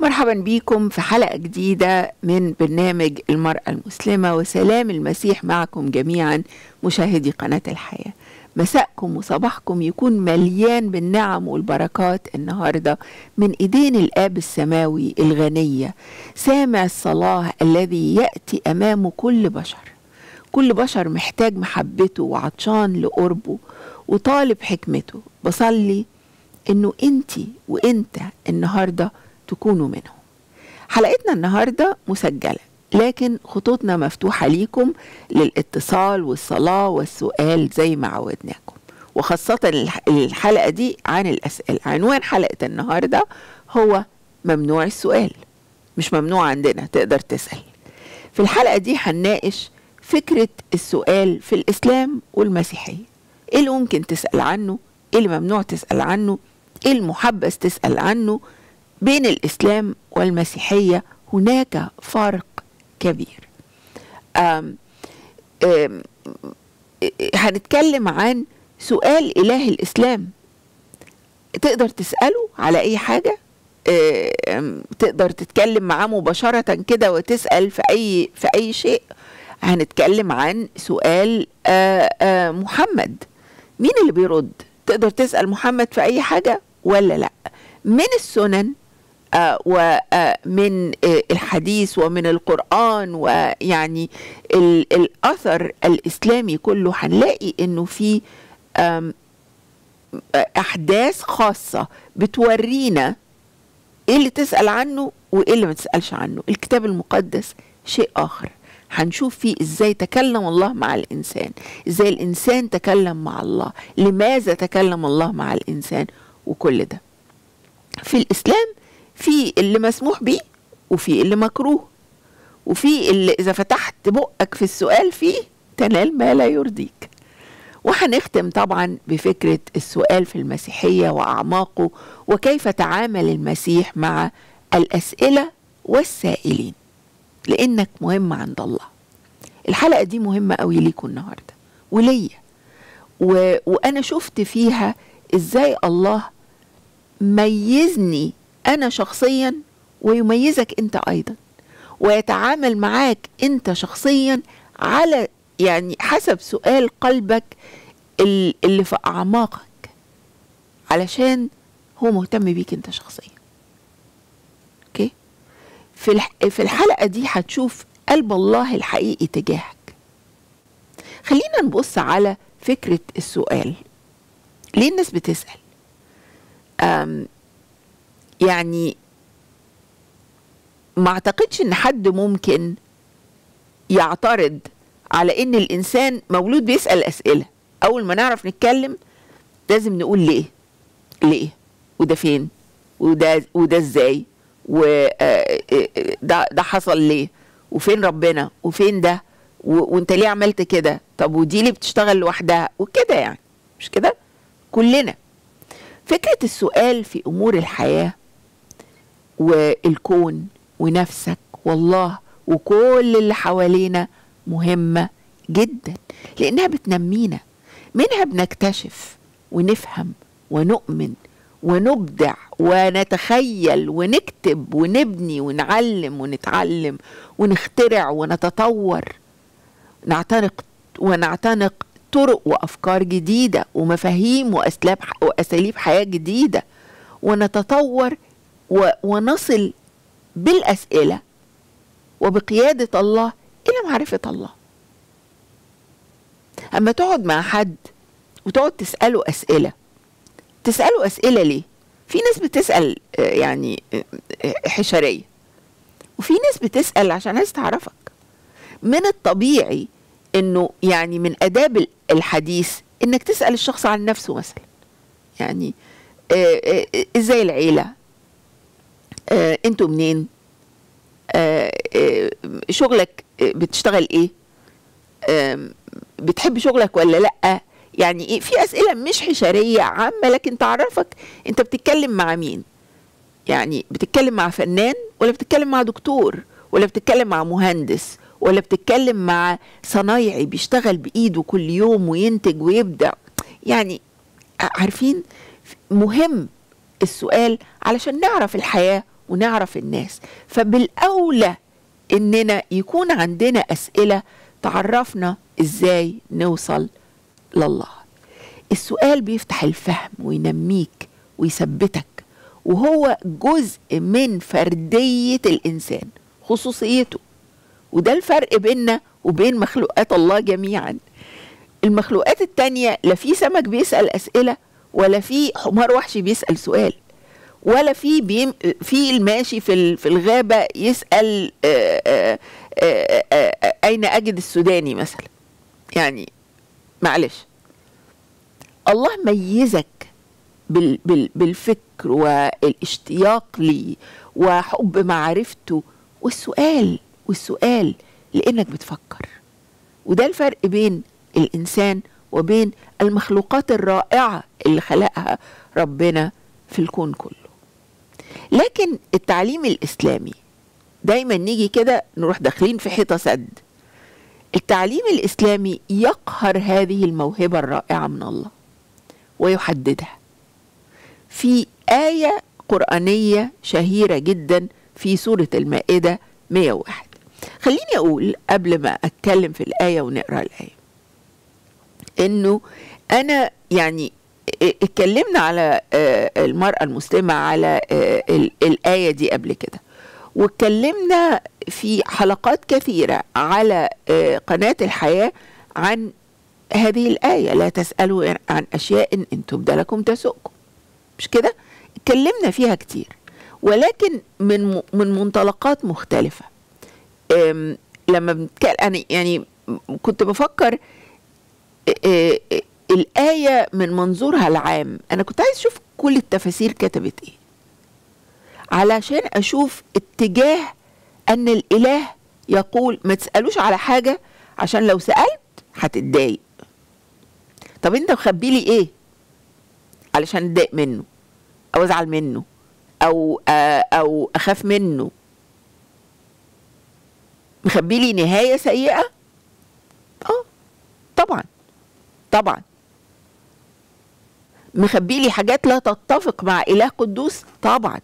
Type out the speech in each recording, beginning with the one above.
مرحبا بكم في حلقة جديدة من برنامج المرأة المسلمة وسلام المسيح معكم جميعا مشاهدي قناة الحياة مساءكم وصباحكم يكون مليان بالنعم والبركات النهارده من ايدين الاب السماوي الغنيه سامع الصلاه الذي ياتي امام كل بشر كل بشر محتاج محبته وعطشان لقربه وطالب حكمته بصلي انه انت وانت النهارده تكونوا منهم حلقتنا النهارده مسجله لكن خطوطنا مفتوحة ليكم للاتصال والصلاة والسؤال زي ما عودناكم وخاصة الحلقة دي عن الأسئلة عنوان حلقة النهاردة هو ممنوع السؤال مش ممنوع عندنا تقدر تسأل في الحلقة دي هنناقش فكرة السؤال في الإسلام والمسيحية إيه اللي ممكن تسأل عنه إيه اللي ممنوع تسأل عنه إيه المحبذ تسأل عنه بين الإسلام والمسيحية هناك فرق كبير أم أم هنتكلم عن سؤال إله الإسلام تقدر تسأله على أي حاجة تقدر تتكلم معاه مباشرة كده وتسأل في أي في أي شيء هنتكلم عن سؤال آآ آآ محمد مين اللي بيرد تقدر تسأل محمد في أي حاجة ولا لا من السنن آه ومن آه الحديث ومن القرآن ويعني الأثر الإسلامي كله هنلاقي إنه في أحداث خاصة بتورينا إيه اللي تسأل عنه وإيه اللي ما تسألش عنه الكتاب المقدس شيء آخر هنشوف فيه ازاي تكلم الله مع الانسان ازاي الانسان تكلم مع الله لماذا تكلم الله مع الانسان وكل ده في الاسلام في اللي مسموح بيه وفي اللي مكروه وفي اللي اذا فتحت بقك في السؤال فيه تنال ما لا يرضيك وهنختم طبعا بفكرة السؤال في المسيحية وأعماقه وكيف تعامل المسيح مع الأسئلة والسائلين لأنك مهم عند الله الحلقة دي مهمة قوي ليكم النهاردة وليا و... وأنا شفت فيها إزاي الله ميزني انا شخصيا ويميزك انت ايضا ويتعامل معاك انت شخصيا على يعني حسب سؤال قلبك اللي في اعماقك علشان هو مهتم بيك انت شخصيا اوكي في في الحلقه دي هتشوف قلب الله الحقيقي تجاهك خلينا نبص على فكره السؤال ليه الناس بتسال أم يعني ما اعتقدش ان حد ممكن يعترض على ان الانسان مولود بيسال اسئله اول ما نعرف نتكلم لازم نقول ليه ليه وده فين وده وده ازاي وده ده حصل ليه وفين ربنا وفين ده وانت ليه عملت كده طب ودي ليه بتشتغل لوحدها وكده يعني مش كده كلنا فكره السؤال في امور الحياه والكون ونفسك والله وكل اللي حوالينا مهمة جدا لأنها بتنمينا منها بنكتشف ونفهم ونؤمن ونبدع ونتخيل ونكتب ونبني ونعلم ونتعلم ونخترع ونتطور نعتنق ونعتنق طرق وأفكار جديدة ومفاهيم وأسلاب وأساليب حياة جديدة ونتطور ونصل بالأسئلة وبقيادة الله إلى معرفة الله أما تقعد مع حد وتقعد تسأله أسئلة تسأله أسئلة ليه؟ في ناس بتسأل يعني حشرية وفي ناس بتسأل عشان عايز تعرفك من الطبيعي انه يعني من اداب الحديث انك تسأل الشخص عن نفسه مثلا يعني ازاي العيله آه، انتوا منين آه، آه، شغلك بتشتغل ايه بتحب شغلك ولا لا يعني ايه في اسئله مش حشريه عامه لكن تعرفك انت بتتكلم مع مين يعني بتتكلم مع فنان ولا بتتكلم مع دكتور ولا بتتكلم مع مهندس ولا بتتكلم مع صنايعي بيشتغل بايده كل يوم وينتج ويبدع يعني عارفين مهم السؤال علشان نعرف الحياه ونعرف الناس فبالاولى اننا يكون عندنا اسئله تعرفنا ازاي نوصل لله السؤال بيفتح الفهم وينميك ويثبتك وهو جزء من فرديه الانسان خصوصيته وده الفرق بيننا وبين مخلوقات الله جميعا المخلوقات التانية لا في سمك بيسأل أسئلة ولا في حمار وحشي بيسأل سؤال ولا في بيم في الماشي في في الغابة يسأل آآ آآ آآ أين أجد السوداني مثلا يعني معلش الله ميزك بال بال بالفكر والاشتياق ليه وحب معرفته والسؤال والسؤال لانك بتفكر وده الفرق بين الانسان وبين المخلوقات الرائعه اللي خلقها ربنا في الكون كله لكن التعليم الاسلامي دايما نيجي كده نروح داخلين في حيطه سد التعليم الاسلامي يقهر هذه الموهبه الرائعه من الله ويحددها في ايه قرانيه شهيره جدا في سوره المائده 101 خليني اقول قبل ما اتكلم في الايه ونقرا الايه انه انا يعني اتكلمنا على المراه المسلمه على الايه دي قبل كده واتكلمنا في حلقات كثيره على قناه الحياه عن هذه الايه لا تسالوا عن اشياء ان تبدى لكم تسؤكم مش كده اتكلمنا فيها كتير ولكن من من منطلقات مختلفه لما بنتكلم انا يعني كنت بفكر الآية من منظورها العام أنا كنت عايز أشوف كل التفاسير كتبت إيه علشان أشوف اتجاه أن الإله يقول ما تسألوش على حاجة عشان لو سألت هتتضايق طب أنت مخبي لي إيه علشان أتضايق منه أو أزعل منه أو أو أخاف منه مخبي لي نهاية سيئة اه طبعا طبعا مخبي لي حاجات لا تتفق مع إله قدوس طبعا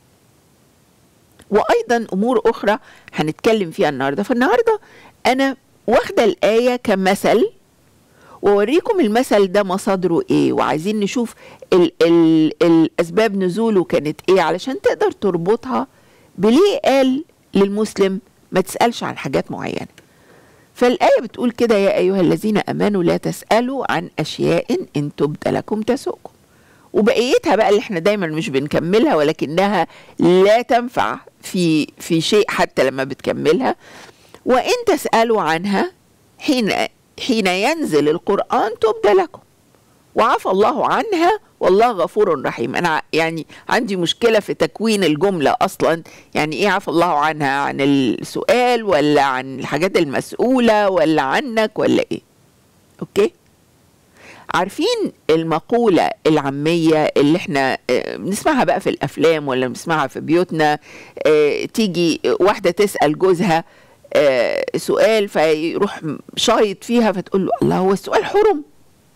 وأيضا أمور أخرى هنتكلم فيها النهاردة فالنهاردة أنا واخدة الآية كمثل ووريكم المثل ده مصادره ايه وعايزين نشوف ال ال الاسباب نزوله كانت ايه علشان تقدر تربطها بليه قال للمسلم ما تسألش عن حاجات معينة فالآية بتقول كده يا أيها الذين أمنوا لا تسألوا عن أشياء إن تبد لكم تسؤكم وبقيتها بقى اللي احنا دايما مش بنكملها ولكنها لا تنفع في في شيء حتى لما بتكملها وإن تسألوا عنها حين حين ينزل القرآن تبدى لكم وعفى الله عنها والله غفور رحيم انا يعني عندي مشكله في تكوين الجمله اصلا يعني ايه عفى الله عنها عن السؤال ولا عن الحاجات المسؤوله ولا عنك ولا ايه اوكي عارفين المقولة العامية اللي احنا بنسمعها بقى في الأفلام ولا بنسمعها في بيوتنا اه تيجي واحدة تسأل جوزها اه سؤال فيروح شايط فيها فتقول له الله هو السؤال حرم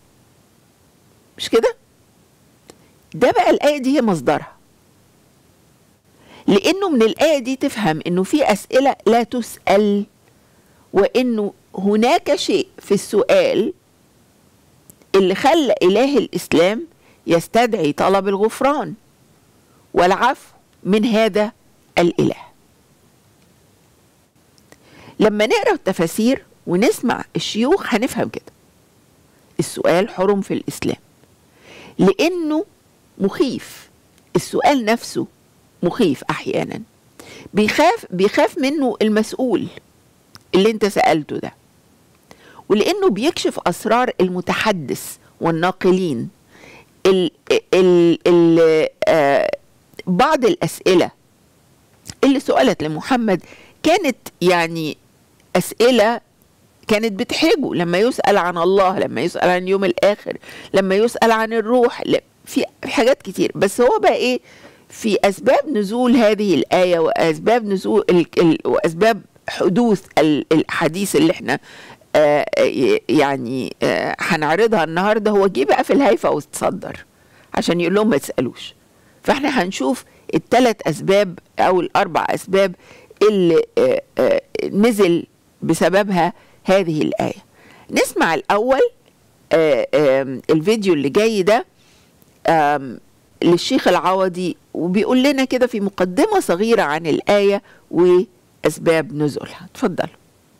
مش كده ده بقى الآية دي هي مصدرها لأنه من الآية دي تفهم أنه في أسئلة لا تسأل وأنه هناك شيء في السؤال اللي خلى إله الإسلام يستدعي طلب الغفران والعفو من هذا الإله لما نقرأ التفاسير ونسمع الشيوخ هنفهم كده السؤال حرم في الإسلام لأنه مخيف السؤال نفسه مخيف أحيانا بيخاف بيخاف منه المسؤول اللي انت سألته ده ولأنه بيكشف أسرار المتحدث والناقلين ال ال ال آه بعض الأسئلة اللي سئلت لمحمد كانت يعني أسئلة كانت بتحرجه لما يسأل عن الله لما يسأل عن اليوم الآخر لما يسأل عن الروح في حاجات كتير بس هو بقى إيه في أسباب نزول هذه الآية وأسباب نزول ال ال وأسباب حدوث الحديث اللي احنا آه يعني آه هنعرضها النهارده هو جه بقى في الهيفا واتصدر عشان يقول لهم ما تسالوش فاحنا هنشوف الثلاث اسباب او الاربع اسباب اللي آه، آه، نزل بسببها هذه الايه نسمع الاول آه، آم، الفيديو اللي جاي ده آم، للشيخ العوضي وبيقول لنا كده في مقدمه صغيره عن الايه واسباب نزولها اتفضلوا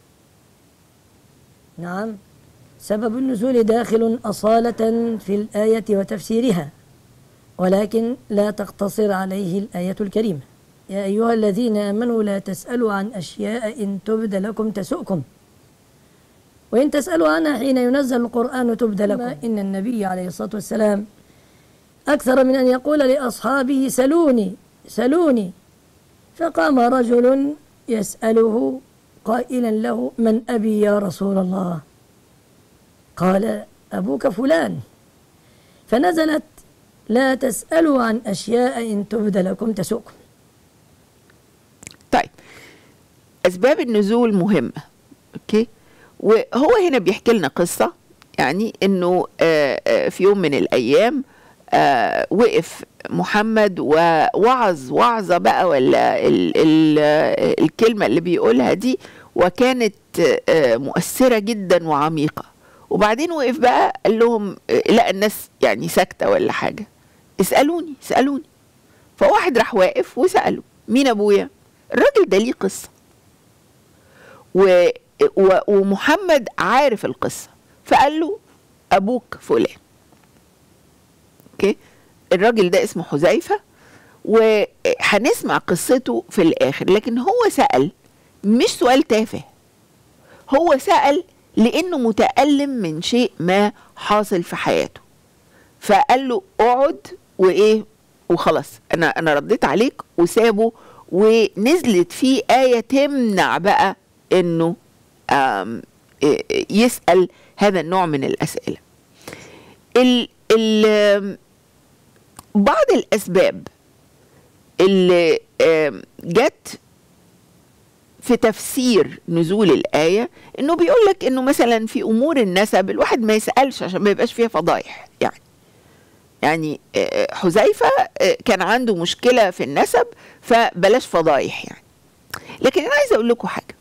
نعم سبب النزول داخل أصالة في الآية وتفسيرها ولكن لا تقتصر عليه الآية الكريمة يا أيها الذين آمنوا لا تسألوا عن أشياء إن تبد لكم تسؤكم وإن تسألوا عنها حين ينزل القرآن تبد لكم إن النبي عليه الصلاة والسلام أكثر من أن يقول لأصحابه سلوني سلوني فقام رجل يسأله قائلا له من أبي يا رسول الله قال أبوك فلان فنزلت لا تسألوا عن أشياء إن تبد لكم تسؤكم طيب اسباب النزول مهمه اوكي وهو هنا بيحكي لنا قصه يعني انه آه، آه، في يوم من الايام آه، وقف محمد ووعظ وعظه بقى ولا ال ال آه، الكلمه اللي بيقولها دي وكانت آه، مؤثره جدا وعميقه وبعدين وقف بقى قال لهم آه، لا الناس يعني ساكته ولا حاجه اسالوني اسالوني فواحد راح واقف وساله مين ابويا الراجل ده ليه قصه و... و... ومحمد عارف القصه فقال له ابوك فلان اوكي الراجل ده اسمه حذيفه وهنسمع قصته في الاخر لكن هو سال مش سؤال تافه هو سال لانه متالم من شيء ما حاصل في حياته فقال له اقعد وايه وخلاص انا انا رديت عليك وسابه ونزلت فيه آية تمنع بقى انه آم، إيه، يسأل هذا النوع من الأسئلة ال ال آم، بعض الأسباب اللي آم، جت في تفسير نزول الآية إنه بيقول لك إنه مثلا في أمور النسب الواحد ما يسألش عشان ما يبقاش فيها فضايح يعني يعني آه، حذيفة آه، كان عنده مشكلة في النسب فبلاش فضايح يعني لكن أنا عايزة أقول لكم حاجة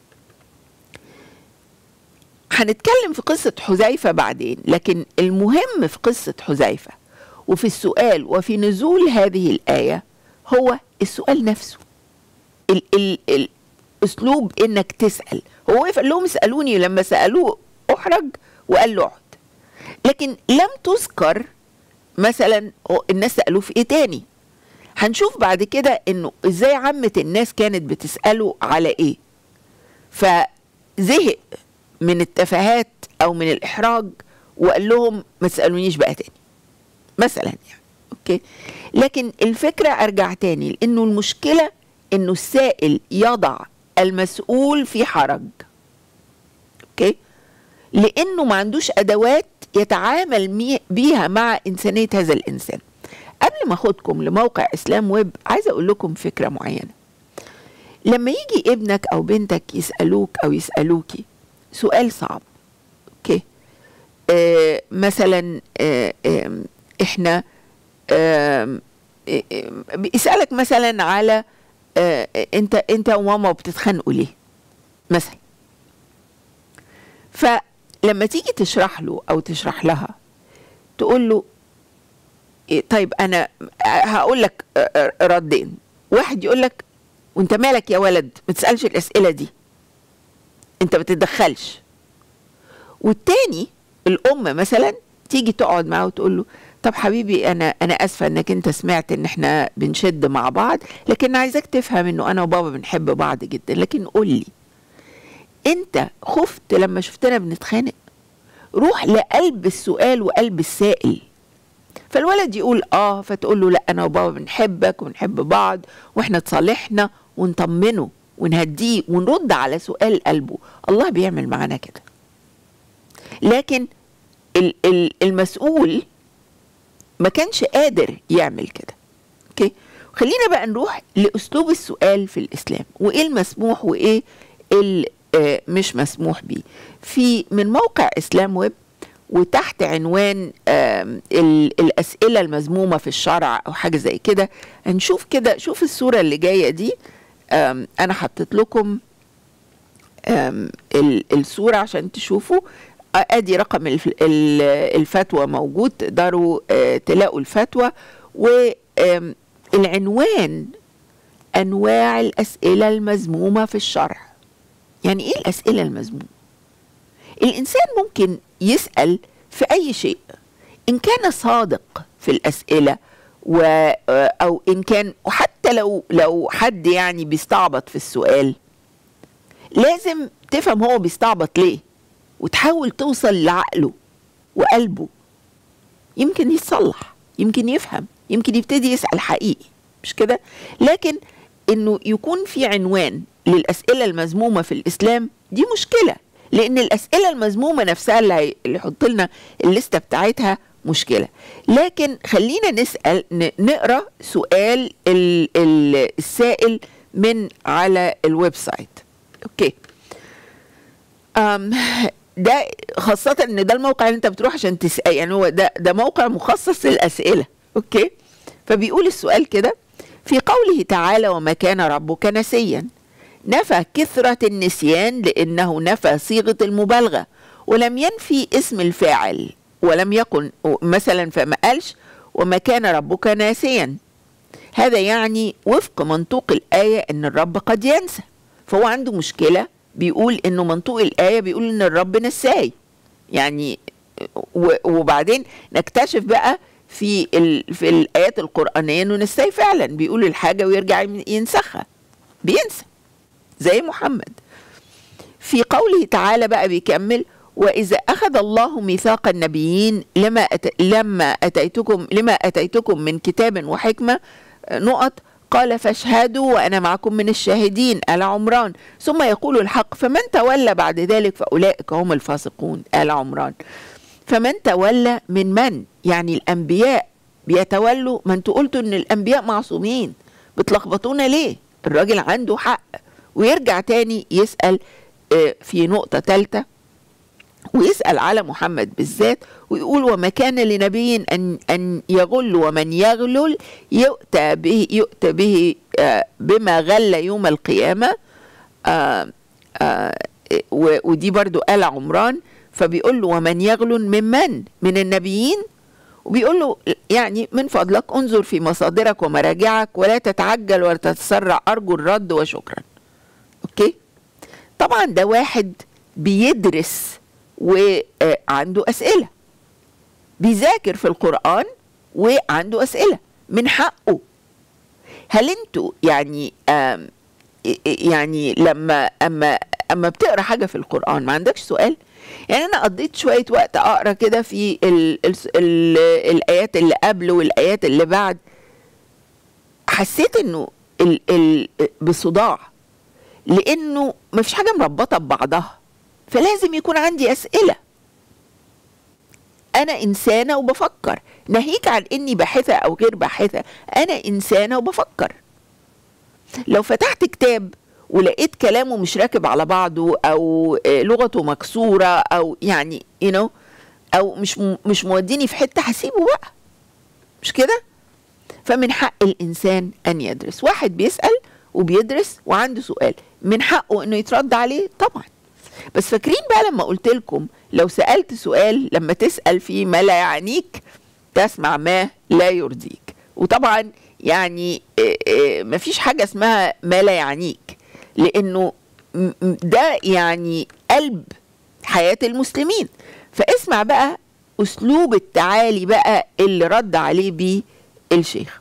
هنتكلم في قصة حذيفة بعدين لكن المهم في قصة حذيفة وفي السؤال وفي نزول هذه الآية هو السؤال نفسه ال ال الأسلوب إنك تسأل هو وقف قال لهم اسألوني لما سألوه أحرج وقال له اقعد لكن لم تذكر مثلا الناس سألوه في ايه تاني هنشوف بعد كده انه ازاي عامة الناس كانت بتسأله على ايه فزهق من التفاهات او من الاحراج وقال لهم ما تسألونيش بقى تاني مثلا يعني اوكي لكن الفكرة ارجع تاني لانه المشكلة انه السائل يضع المسؤول في حرج اوكي لانه ما عندوش ادوات يتعامل مي- بيها مع انسانيه هذا الانسان قبل ما اخدكم لموقع اسلام ويب عايزه اقول لكم فكره معينه لما يجي ابنك او بنتك يسالوك او يسالوكي سؤال صعب اوكي آه مثلا آه آه احنا آه آه آه، بيسالك مثلا على آه انت انت وماما بتتخانقوا ليه مثلا فلما تيجي تشرح له او تشرح لها تقول له إيه طيب انا هقول لك ردين واحد يقول لك وانت مالك يا ولد ما تسالش الاسئله دي انت ما تتدخلش والتاني الام مثلا تيجي تقعد معاه وتقول له طب حبيبي انا انا اسفه انك انت سمعت ان احنا بنشد مع بعض لكن عايزاك تفهم انه انا وبابا بنحب بعض جدا لكن قول لي انت خفت لما شفتنا بنتخانق روح لقلب السؤال وقلب السائل فالولد يقول اه فتقول له لا انا وبابا بنحبك وبنحب بعض واحنا تصالحنا ونطمنه ونهديه ونرد على سؤال قلبه الله بيعمل معانا كده لكن ال- ال- المسؤول ما كانش قادر يعمل كده اوكي خلينا بقى نروح لاسلوب السؤال في الاسلام وايه المسموح وايه اللي مش مسموح بيه في من موقع اسلام ويب وتحت عنوان آم، ال- الأسئلة المذمومة في الشرع أو حاجة زي كده هنشوف كده شوف الصورة اللي جاية دي آم، أنا حطيت لكم آم، ال- الصورة عشان تشوفوا آه، ادي رقم الف- ال- الفتوى موجود تقدروا آه، تلاقوا الفتوى والعنوان انواع الاسئله المذمومه في الشرع يعني ايه الاسئله المذمومه الانسان ممكن يسال في اي شيء ان كان صادق في الاسئله و آه، او ان كان وحتى لو لو حد يعني بيستعبط في السؤال لازم تفهم هو بيستعبط ليه وتحاول توصل لعقله وقلبه يمكن يتصلح يمكن يفهم يمكن يبتدي يسأل حقيقي مش كده لكن انه يكون في عنوان للأسئلة المذمومة في الإسلام دي مشكلة لأن الأسئلة المذمومة نفسها اللي هي- اللي يحط لنا الليستة بتاعتها مشكلة لكن خلينا نسأل ن- نقرأ سؤال ال- ال- السائل من على الويب سايت اوكي أم ده خاصة ان ده الموقع اللي انت بتروح عشان تسأل يعني هو ده ده موقع مخصص للأسئلة اوكي فبيقول السؤال كده في قوله تعالى وما كان ربك نسيا نفى كثرة النسيان لأنه نفى صيغة المبالغة ولم ينفي اسم الفاعل ولم يقل مثلا فما قالش وما كان ربك ناسيا هذا يعني وفق منطوق الآية أن الرب قد ينسى فهو عنده مشكلة بيقول أنه منطوق الآية بيقول أن الرب نساي يعني و- وبعدين نكتشف بقى في ال في الآيات القرآنية أنه نساي فعلا بيقول الحاجة ويرجع ينسخها بينسى زي محمد في قوله تعالى بقى بيكمل وإذا أخذ الله ميثاق النبيين لما أت... لما أتيتكم لما أتيتكم من كتاب وحكمة آه، نقط قال فاشهدوا وأنا معكم من الشاهدين آل عمران ثم يقول الحق فمن تولى بعد ذلك فأولئك هم الفاسقون آل عمران فمن تولى من من يعني الأنبياء بيتولوا ما انتوا قلتوا ان الأنبياء معصومين بتلخبطونا ليه الراجل عنده حق ويرجع تاني يسأل آه، في نقطة ثالثة ويسأل على محمد بالذات ويقول وما كان لنبي أن أن يغل ومن يغلل يؤتى به يؤتى به آه، بما غل يوم القيامة آه، آه، و- ودي برضو آل عمران فبيقول له ومن يغلل من من من النبيين وبيقول له يعني من فضلك انظر في مصادرك ومراجعك ولا تتعجل ولا تتسرع أرجو الرد وشكرا أوكي طبعا ده واحد بيدرس وعنده أسئلة بيذاكر في القرآن وعنده أسئلة من حقه هل انتوا يعني آم يعني لما اما اما بتقرا حاجه في القران ما عندكش سؤال يعني انا قضيت شويه وقت اقرا كده في ال ال ال الايات اللي قبل والايات اللي بعد حسيت انه ال ال بصداع لانه ما فيش حاجه مربطه ببعضها فلازم يكون عندي اسئله انا انسانه وبفكر ناهيك عن اني باحثه او غير باحثه انا انسانه وبفكر لو فتحت كتاب ولقيت كلامه مش راكب على بعضه او آه، لغته مكسوره او يعني يو you know او مش م- مش موديني في حته هسيبه بقى مش كده فمن حق الانسان ان يدرس واحد بيسال وبيدرس وعنده سؤال من حقه انه يترد عليه طبعا بس فاكرين بقى لما قلت لكم لو سالت سؤال لما تسال فيه ما لا يعنيك تسمع ما لا يرضيك وطبعا يعني آه، آه، مفيش حاجه اسمها ما لا يعنيك لانه م- م- ده يعني قلب حياه المسلمين فاسمع بقى اسلوب التعالي بقى اللي رد عليه بيه الشيخ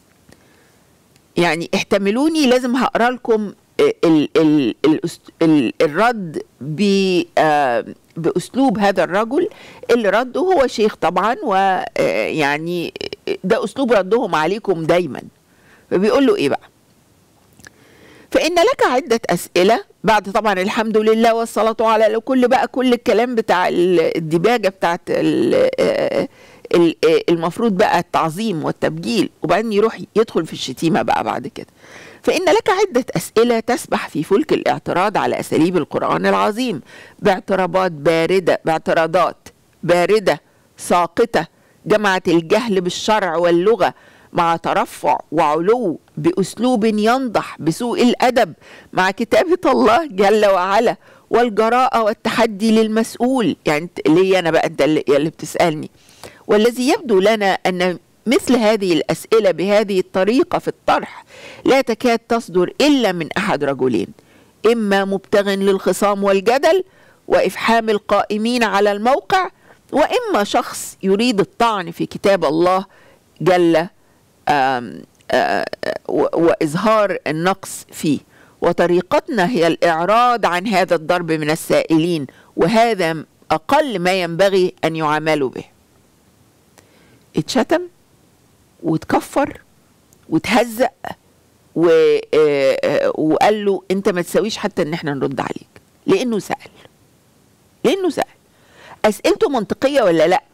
يعني احتملوني لازم هقرا لكم ال ال ال ال الرد ب آه، باسلوب هذا الرجل اللي رده هو شيخ طبعا ويعني ده اسلوب ردهم عليكم دايما فبيقول له ايه بقى فإن لك عدة أسئلة بعد طبعا الحمد لله والصلاة على كل بقى كل الكلام بتاع ال- الدباجة بتاعت ال- آه، ال- آه، المفروض بقى التعظيم والتبجيل وبعدين يروح يدخل في الشتيمة بقى بعد كده فإن لك عدة أسئلة تسبح في فلك الاعتراض على أساليب القرآن العظيم باعترابات باردة باعتراضات بارده ساقطه جمعت الجهل بالشرع واللغه مع ترفع وعلو باسلوب ينضح بسوء الادب مع كتابه الله جل وعلا والجراءه والتحدي للمسؤول يعني ليه انا بقى انت اللي, اللي بتسالني والذي يبدو لنا ان مثل هذه الاسئله بهذه الطريقه في الطرح لا تكاد تصدر الا من احد رجلين اما مبتغ للخصام والجدل وافحام القائمين على الموقع واما شخص يريد الطعن في كتاب الله جل آم آم واظهار النقص فيه وطريقتنا هي الاعراض عن هذا الضرب من السائلين وهذا اقل ما ينبغي ان يعاملوا به اتشتم واتكفر واتهزق و... وقال له انت ما تساويش حتى ان احنا نرد عليك لانه سال لانه سال اسئلته منطقيه ولا لا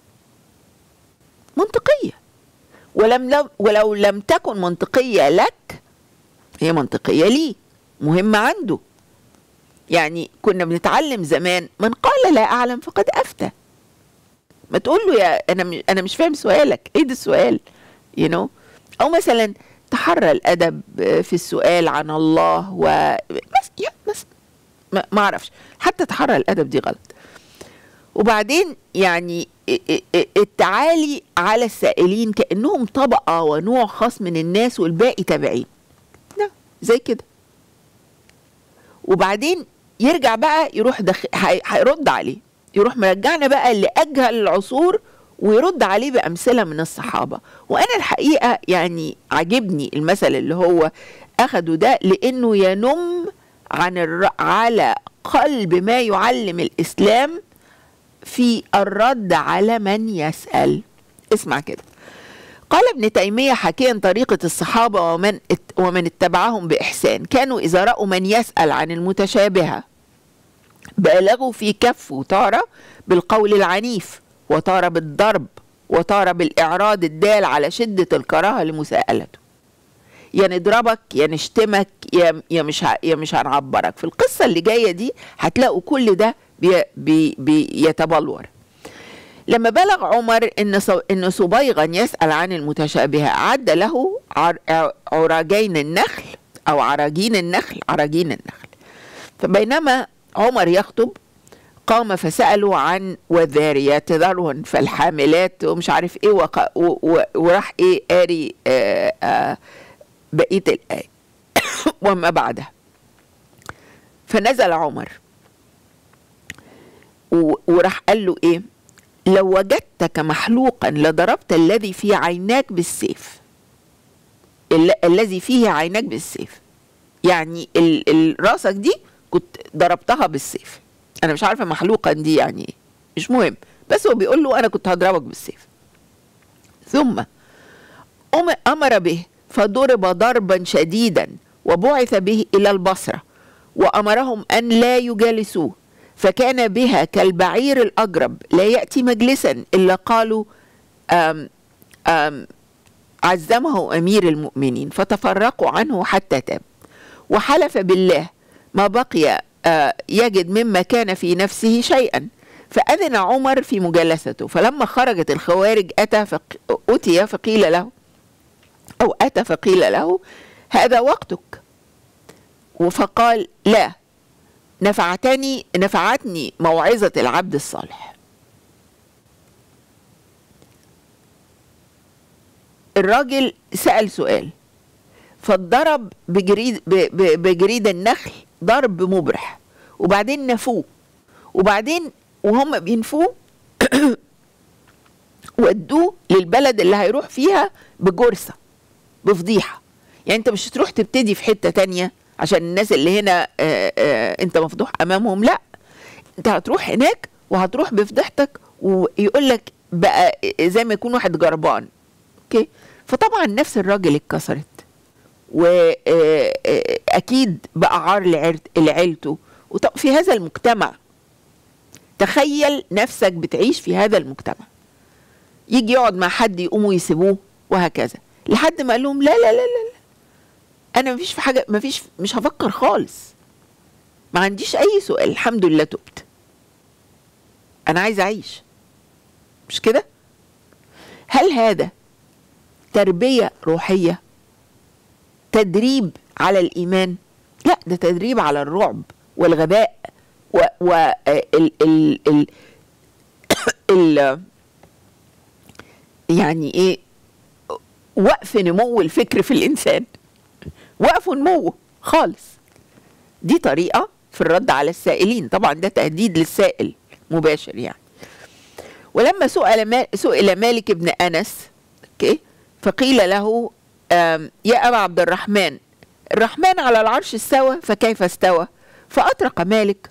منطقيه ولم لم ولو لم تكن منطقيه لك هي منطقيه ليه مهمه عنده يعني كنا بنتعلم زمان من قال لا اعلم فقد افتى ما تقول له يا انا انا مش فاهم سؤالك ايه ده السؤال يو you know? او مثلا تحرى الادب في السؤال عن الله و بس, بس ما اعرفش حتى تحرى الادب دي غلط وبعدين يعني التعالي على السائلين كانهم طبقه ونوع خاص من الناس والباقي تابعين لا زي كده وبعدين يرجع بقى يروح دخ... هيرد عليه يروح مرجعنا بقى لاجهل العصور ويرد عليه بامثله من الصحابه وانا الحقيقه يعني عجبني المثل اللي هو اخده ده لانه ينم عن الر... على قلب ما يعلم الاسلام في الرد على من يسال اسمع كده قال ابن تيمية حكيا طريقة الصحابة ومن ومن اتبعهم بإحسان كانوا إذا رأوا من يسأل عن المتشابهة بالغوا في كف تارة بالقول العنيف وتارة بالضرب وتارة بالإعراض الدال على شدة الكراهة لمساءلته يا نضربك يا نشتمك يا يا مش يا مش هنعبرك في القصة اللي جاية دي هتلاقوا كل ده بي بي بيتبلور لما بلغ عمر ان ان صبيغا يسال عن المتشابهه عد له عراجين النخل او عراجين النخل عراجين النخل فبينما عمر يخطب قام فسألوا عن والذاريات ذروا فالحاملات ومش عارف ايه وق... و... و... وراح ايه قاري آه آه بقية الآية وما بعدها فنزل عمر و... وراح قال له ايه لو وجدتك محلوقا لضربت الذي في عيناك بالسيف ال... الذي فيه عيناك بالسيف يعني ال... ال... راسك دي كنت ضربتها بالسيف انا مش عارفه محلوقا دي يعني ايه مش مهم بس هو بيقول له انا كنت هضربك بالسيف ثم امر به فضرب ضربا شديدا وبعث به الى البصره وامرهم ان لا يجالسوه فكان بها كالبعير الاجرب لا ياتي مجلسا الا قالوا أم أم عزمه امير المؤمنين فتفرقوا عنه حتى تاب وحلف بالله ما بقي يجد مما كان في نفسه شيئا فأذن عمر في مجالسته فلما خرجت الخوارج أتى فق... أتي فقيل له أو أتى فقيل له هذا وقتك فقال لا نفعتني نفعتني موعظة العبد الصالح الراجل سأل سؤال فاتضرب بجريد بجريد النخل ضرب مبرح وبعدين نفوه وبعدين وهم بينفوه ودوه للبلد اللي هيروح فيها بجرثة بفضيحة يعني انت مش تروح تبتدي في حتة تانية عشان الناس اللي هنا آآ آآ انت مفضوح امامهم لا انت هتروح هناك وهتروح بفضيحتك ويقول لك بقى زي ما يكون واحد جربان اوكي فطبعا نفس الراجل اتكسرت واكيد بقى عار لعيلته في هذا المجتمع تخيل نفسك بتعيش في هذا المجتمع يجي يقعد مع حد يقوموا يسيبوه وهكذا لحد ما قال لهم لا لا لا لا, لا. انا مفيش في حاجه مفيش مش هفكر خالص ما عنديش اي سؤال الحمد لله تبت انا عايز اعيش مش كده هل هذا تربيه روحيه تدريب على الايمان لا ده تدريب على الرعب والغباء و, و ال ال ال ال يعني ايه وقف نمو الفكر في الانسان وقف نموه خالص دي طريقه في الرد على السائلين طبعا ده تهديد للسائل مباشر يعني ولما سئل ما سئل مالك بن انس اوكي فقيل له آم، يا ابا عبد الرحمن الرحمن على العرش استوى فكيف استوى فاطرق مالك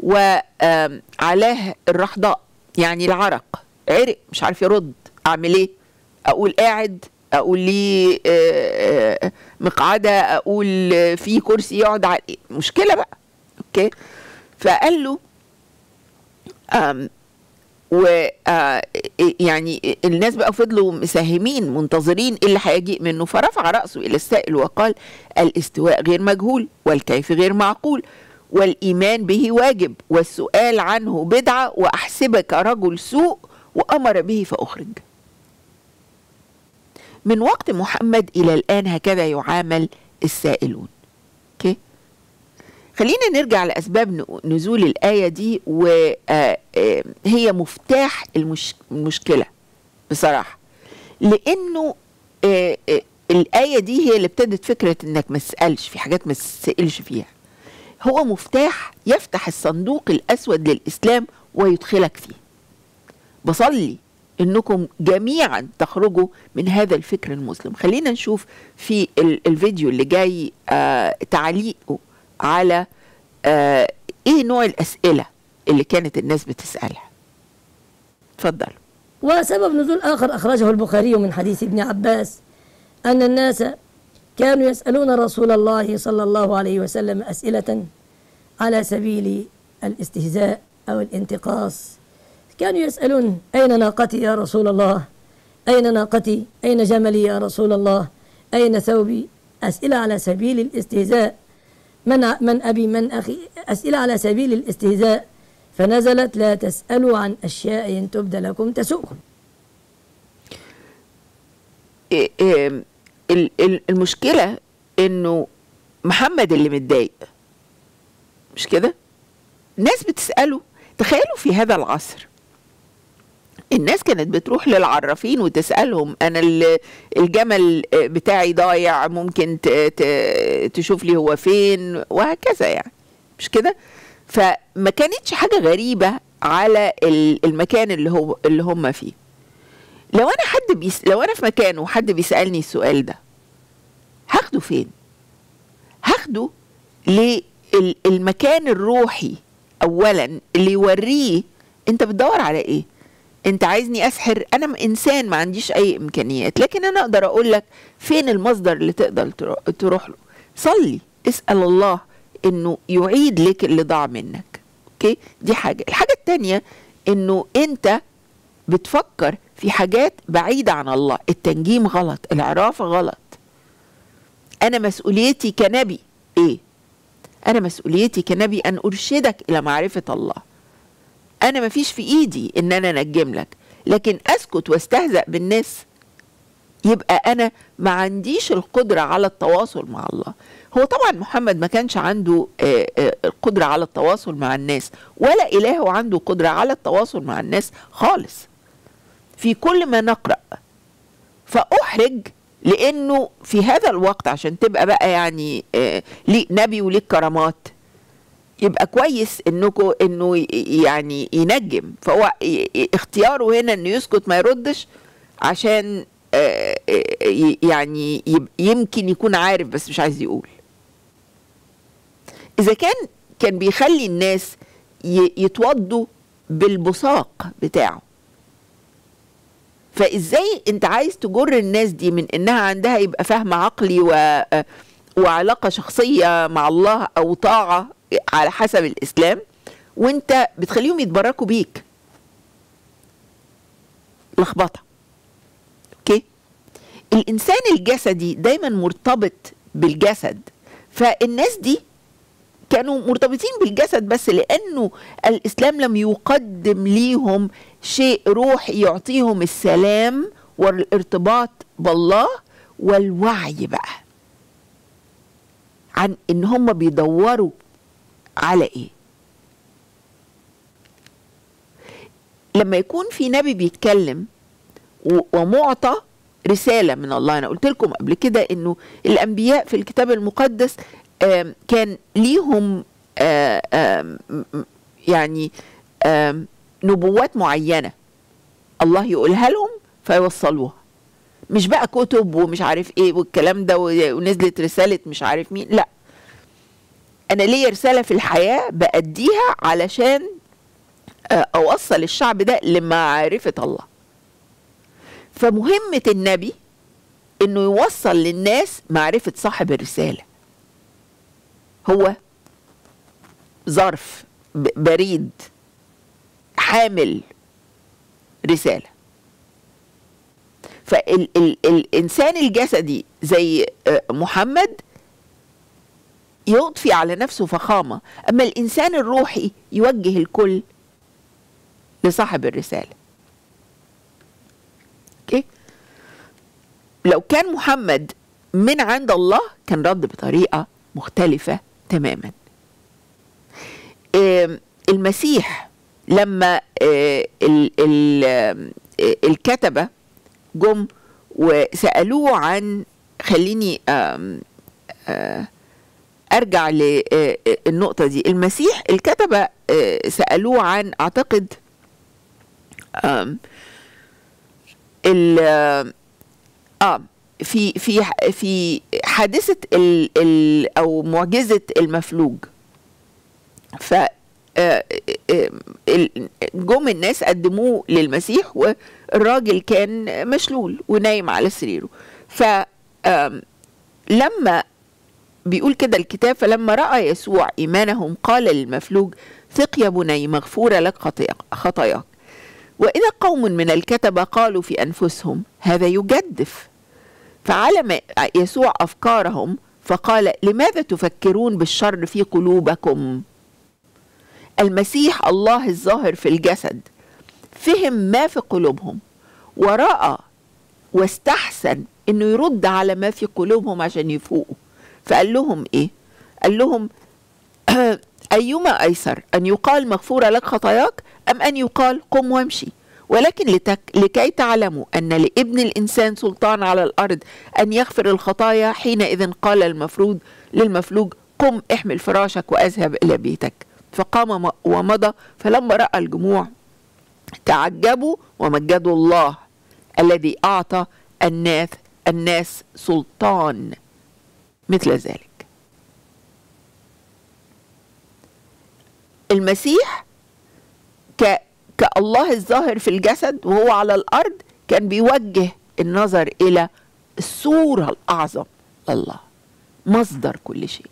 وعلاه الرحضاء يعني العرق عرق مش عارف يرد اعمل ايه اقول قاعد اقول لي آه، آه، مقعده اقول آه، في كرسي يقعد عليه مشكله بقى اوكي فقال له آم، و آه، يعني الناس بقى فضلوا مساهمين منتظرين إيه اللي هيجيء منه فرفع رأسه إلى السائل وقال الاستواء غير مجهول والكيف غير معقول والإيمان به واجب والسؤال عنه بدعة وأحسبك رجل سوء وأمر به فأخرج من وقت محمد إلى الآن هكذا يعامل السائلون اوكي خلينا نرجع لأسباب ن- نزول الآية دي وهي مفتاح المش... المشكلة بصراحة لأنه آه، آه، الآية دي هي اللي ابتدت فكرة إنك ما تسألش في حاجات ما تسألش فيها هو مفتاح يفتح الصندوق الأسود للإسلام ويدخلك فيه بصلي انكم جميعا تخرجوا من هذا الفكر المسلم خلينا نشوف في ال- الفيديو اللي جاي آه تعليقه على آه ايه نوع الاسئله اللي كانت الناس بتسالها اتفضل وسبب نزول آخر أخرجه البخاري من حديث ابن عباس أن الناس كانوا يسألون رسول الله صلى الله عليه وسلم أسئلة على سبيل الاستهزاء أو الانتقاص كانوا يسألون أين ناقتي يا رسول الله أين ناقتي أين جملي يا رسول الله أين ثوبي أسئلة على سبيل الاستهزاء من ع- من أبي من أخي أسئلة على سبيل الاستهزاء فنزلت لا تسألوا عن أشياء إن تبد لكم تسؤكم إيه إيه ال- ال- المشكله انه محمد اللي متضايق مش كده الناس بتساله تخيلوا في هذا العصر الناس كانت بتروح للعرافين وتسالهم انا ال- الجمل بتاعي ضايع ممكن ت- ت- تشوف لي هو فين وهكذا يعني مش كده فما كانتش حاجه غريبه على ال- المكان اللي هو اللي هم فيه لو انا حد بيس... لو انا في مكان وحد بيسالني السؤال ده هاخده فين هاخده للمكان الروحي اولا اللي يوريه انت بتدور على ايه انت عايزني اسحر انا م- انسان ما عنديش اي امكانيات لكن انا اقدر اقول لك فين المصدر اللي تقدر ترو- تروح له صلي اسال الله انه يعيد لك اللي ضاع منك اوكي دي حاجه الحاجه التانية انه انت بتفكر في حاجات بعيدة عن الله التنجيم غلط العرافة غلط أنا مسؤوليتي كنبي إيه أنا مسؤوليتي كنبي أن أرشدك إلى معرفة الله أنا مفيش في إيدي إن أنا أنجم لك لكن أسكت واستهزأ بالناس يبقى أنا ما عنديش القدرة على التواصل مع الله هو طبعا محمد ما كانش عنده آه، آه، القدرة على التواصل مع الناس ولا إله عنده قدرة على التواصل مع الناس خالص في كل ما نقرأ فأحرج لأنه في هذا الوقت عشان تبقى بقى يعني آه، ليك نبي وليك كرامات يبقى كويس انكم انه ي- يعني ينجم فهو ي- ي- اختياره هنا انه يسكت ما يردش عشان آه، آه، ي- يعني يب- يمكن يكون عارف بس مش عايز يقول اذا كان كان بيخلي الناس ي- يتوضوا بالبصاق بتاعه فازاي انت عايز تجر الناس دي من انها عندها يبقى فهم عقلي و وعلاقه شخصيه مع الله او طاعه على حسب الاسلام وانت بتخليهم يتبركوا بيك لخبطه اوكي الانسان الجسدي دايما مرتبط بالجسد فالناس دي كانوا مرتبطين بالجسد بس لانه الاسلام لم يقدم ليهم شيء روحي يعطيهم السلام والارتباط بالله والوعي بقى عن ان هم بيدوروا على ايه لما يكون في نبي بيتكلم و- ومعطى رسالة من الله أنا قلت لكم قبل كده إنه الأنبياء في الكتاب المقدس آم، كان ليهم آه، آم، م- يعني آم، نبوات معينة الله يقولها لهم فيوصلوها مش بقى كتب ومش عارف ايه والكلام ده و- ونزلت رسالة مش عارف مين لا انا ليا رسالة في الحياة بأديها علشان آه، اوصل الشعب ده لمعرفة الله فمهمة النبي انه يوصل للناس معرفة صاحب الرسالة هو ظرف ب- بريد حامل رسالة فالإنسان الجسدي زي آه، محمد يضفي على نفسه فخامة أما الإنسان الروحي يوجه الكل لصاحب الرسالة أوكي لو كان محمد من عند الله كان رد بطريقة مختلفة تماما آم، المسيح لما آه، ال- ال- آم، آه، الكتبة جم وسألوه عن خليني آم، آه، ارجع للنقطه دي المسيح الكتبه آه، سالوه عن اعتقد آم، ال اه في في في حادثه ال ال او معجزه المفلوج ف آه، آه، ال- جم الناس قدموه للمسيح والراجل كان مشلول ونايم على سريره ف آم، لما بيقول كده الكتاب فلما رأى يسوع إيمانهم قال للمفلوج ثق يا بني مغفورة لك خطيئك- خطاياك وإذا قوم من الكتبة قالوا في أنفسهم هذا يجدف فعلم يسوع أفكارهم فقال لماذا تفكرون بالشر في قلوبكم المسيح الله الظاهر في الجسد فهم ما في قلوبهم ورأى واستحسن انه يرد على ما في قلوبهم عشان يفوقوا فقال لهم ايه قال لهم ايما ايسر ان يقال مغفوره لك خطاياك ام ان يقال قم وامشي ولكن لتك لكي تعلموا ان لابن الانسان سلطان على الارض ان يغفر الخطايا حينئذ قال المفروض للمفلوج قم احمل فراشك واذهب الى بيتك فقام م- ومضى فلما راى الجموع تعجبوا ومجدوا الله الذي اعطى الناس الناس سلطان مثل ذلك المسيح ك كالله الظاهر في الجسد وهو على الارض كان بيوجه النظر الى الصوره الاعظم لله مصدر كل شيء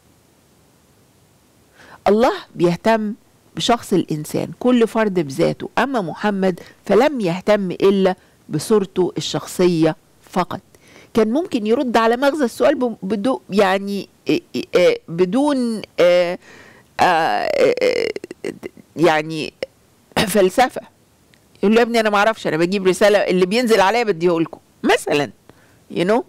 الله بيهتم بشخص الانسان كل فرد بذاته اما محمد فلم يهتم الا بصورته الشخصيه فقط كان ممكن يرد على مغزى السؤال ب- بدون يعني إيه إيه إيه بدون آه، آه، آه، يعني فلسفه يقول له يا ابني انا ما اعرفش انا بجيب رساله اللي بينزل عليا بديه لكم مثلا يو you know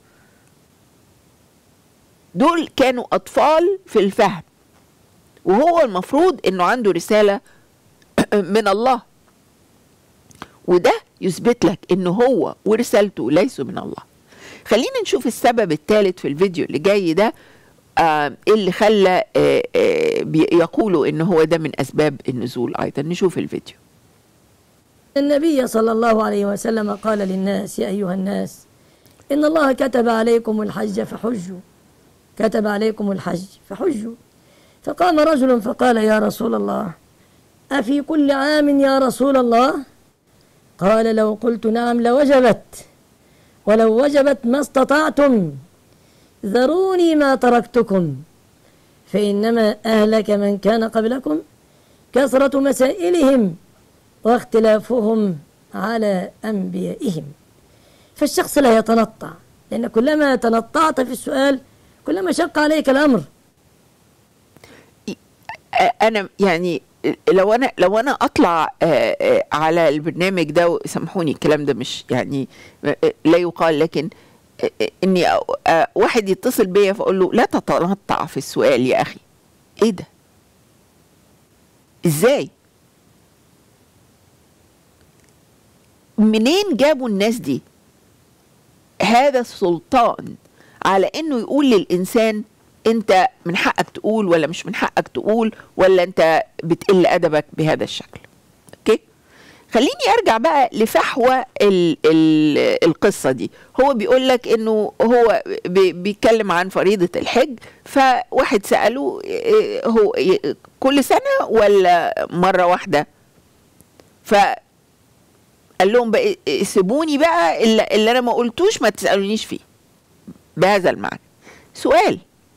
دول كانوا اطفال في الفهم وهو المفروض انه عنده رساله من الله وده يثبت لك انه هو ورسالته ليسوا من الله خلينا نشوف السبب الثالث في الفيديو اللي جاي ده آه اللي خلى آه آه بي- يقولوا ان هو ده من اسباب النزول ايضا نشوف الفيديو النبي صلى الله عليه وسلم قال للناس يا أيها الناس إن الله كتب عليكم الحج فحجوا كتب عليكم الحج فحجوا فقام رجل فقال يا رسول الله أفي كل عام يا رسول الله قال لو قلت نعم لوجبت ولو وجبت ما استطعتم ذروني ما تركتكم فإنما أهلك من كان قبلكم كثرة مسائلهم واختلافهم على أنبيائهم فالشخص لا يتنطع لأن كلما تنطعت في السؤال كلما شق عليك الأمر آه، انا يعني لو انا لو انا اطلع آه، آه، على البرنامج ده سامحوني الكلام ده مش يعني آه، آه، لا يقال لكن آه، آه، اني أ- آه، واحد يتصل بيا فاقول له لا تتنطع في السؤال يا اخي ايه ده ازاي منين جابوا الناس دي هذا السلطان على انه يقول للانسان انت من حقك تقول ولا مش من حقك تقول ولا انت بتقل ادبك بهذا الشكل اوكي خليني ارجع بقى لفحوى ال ال القصه دي هو بيقول لك انه هو بي بيتكلم عن فريضه الحج فواحد ساله إيه هو إيه كل سنه ولا مره واحده ف قال لهم بقى إيه سيبوني بقى اللي, اللي انا ما قلتوش ما تسالونيش فيه بهذا المعنى سؤال